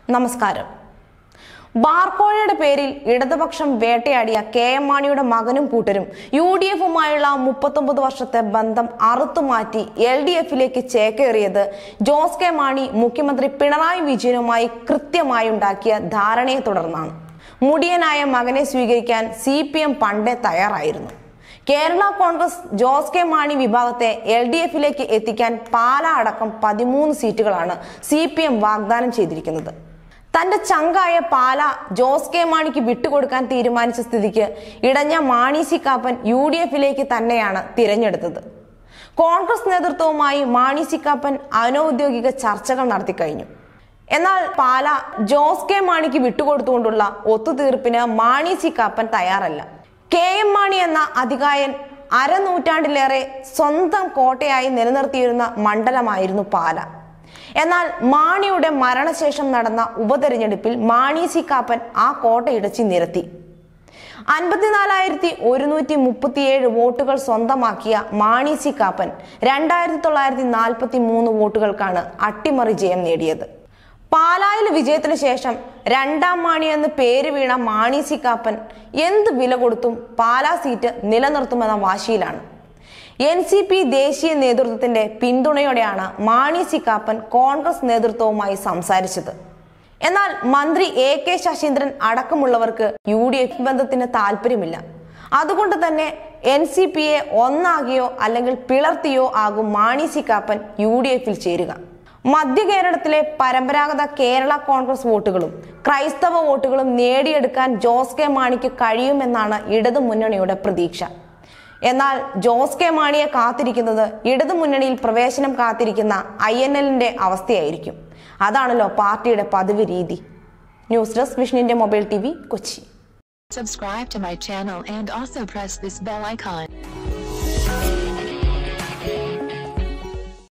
നമസ്കാരം ബാർക്കോഴയുടെ പേരിൽ ഇടതുപക്ഷം വേട്ടയാടിയ കെ എം മാണിയുടെ മകനും കൂട്ടരും യു ഡി എഫുമായുള്ള മുപ്പത്തൊമ്പത് വർഷത്തെ ബന്ധം അറുത്തുമാറ്റി എൽ ഡി എഫിലേക്ക് ചേക്കേറിയത് ജോസ് കെ മാണി മുഖ്യമന്ത്രി പിണറായി വിജയനുമായി കൃത്യമായി ഉണ്ടാക്കിയ ധാരണയെ തുടർന്നാണ് മുടിയനായ മകനെ സ്വീകരിക്കാൻ സി പി എം പണ്ടേ തയ്യാറായിരുന്നു കേരള കോൺഗ്രസ് ജോസ് കെ മാണി വിഭാഗത്തെ എൽ ഡി എഫിലേക്ക് എത്തിക്കാൻ പാല അടക്കം പതിമൂന്ന് സീറ്റുകളാണ് സി പി എം വാഗ്ദാനം ചെയ്തിരിക്കുന്നത് തന്റെ ചങ്കായ പാല ജോസ് കെ മാണിക്ക് വിട്ടുകൊടുക്കാൻ തീരുമാനിച്ച സ്ഥിതിക്ക് ഇടഞ്ഞ Mani C Kappan U D എഫിലേക്ക് തന്നെയാണ് തിരഞ്ഞെടുത്തത് കോൺഗ്രസ് നേതൃത്വവുമായി മാണി സി കാപ്പൻ അനൌദ്യോഗിക ചർച്ചകൾ നടത്തിക്കഴിഞ്ഞു എന്നാൽ പാല ജോസ് കെ മാണിക്ക് വിട്ടുകൊടുത്തുകൊണ്ടുള്ള ഒത്തുതീർപ്പിന് മാണി സി കാപ്പൻ തയ്യാറല്ല കെ എം മാണി എന്ന അധികായൻ അരനൂറ്റാണ്ടിലേറെ സ്വന്തം കോട്ടയായി നിലനിർത്തിയിരുന്ന മണ്ഡലമായിരുന്നു പാല എന്നാൽ മാണിയുടെ മരണശേഷം നടന്ന ഉപതെരഞ്ഞെടുപ്പിൽ മാണി സി കാപ്പൻ ആ കോട്ട ഇടച്ചു നിരത്തി അൻപത്തിനാലായിരത്തി ഒരുന്നൂറ്റി മുപ്പത്തിയേഴ് വോട്ടുകൾ സ്വന്തമാക്കിയ മാണി സി കാപ്പൻ രണ്ടായിരത്തി തൊള്ളായിരത്തി നാൽപ്പത്തി മൂന്ന് വോട്ടുകൾക്കാണ് അട്ടിമറി ജയം നേടിയത് പാലായിലെ വിജയത്തിന് ശേഷം രണ്ടാം മാണി എന്ന് പേര് വീണ മാണി സി കാപ്പൻ എന്ത് വില കൊടുത്തും പാലാ സീറ്റ് നിലനിർത്തുമെന്ന വാശിയിലാണ് എൻ സി പി ദേശീയ നേതൃത്വത്തിന്റെ പിന്തുണയോടെയാണ് മാണി സി കാപ്പൻ കോൺഗ്രസ് നേതൃത്വവുമായി സംസാരിച്ചത് എന്നാൽ മന്ത്രി എ കെ ശശീന്ദ്രൻ അടക്കമുള്ളവർക്ക് യു ഡി എഫ് ബന്ധത്തിന് താല്പര്യമില്ല അതുകൊണ്ട് തന്നെ എൻ സി പിയെ ഒന്നാകിയോ അല്ലെങ്കിൽ പിളർത്തിയോ ആകും Mani C Kappan U D എഫിൽ ചേരുക മധ്യ കേരളത്തിലെ പരമ്പരാഗത കേരള കോൺഗ്രസ് വോട്ടുകളും ക്രൈസ്തവ വോട്ടുകളും നേടിയെടുക്കാൻ ജോസ് കെ മാണിക്ക് കഴിയുമെന്നാണ് ഇടതു മുന്നണിയുടെ പ്രതീക്ഷ എന്നാൽ ജോസ് കെ മാണിയെ കാത്തിരിക്കുന്നത് ഇടതു മുന്നണിയിൽ പ്രവേശനം കാത്തിരിക്കുന്ന ഐ എൻ എല്ലിന്റെ അവസ്ഥയായിരിക്കും അതാണല്ലോ പാർട്ടിയുടെ പതിവ് രീതി ന്യൂസ് ഡെസ്ക് വിഷ്ണുവിന്റെ mobile T V Kochi Subscribe to my channel and also press this bell icon.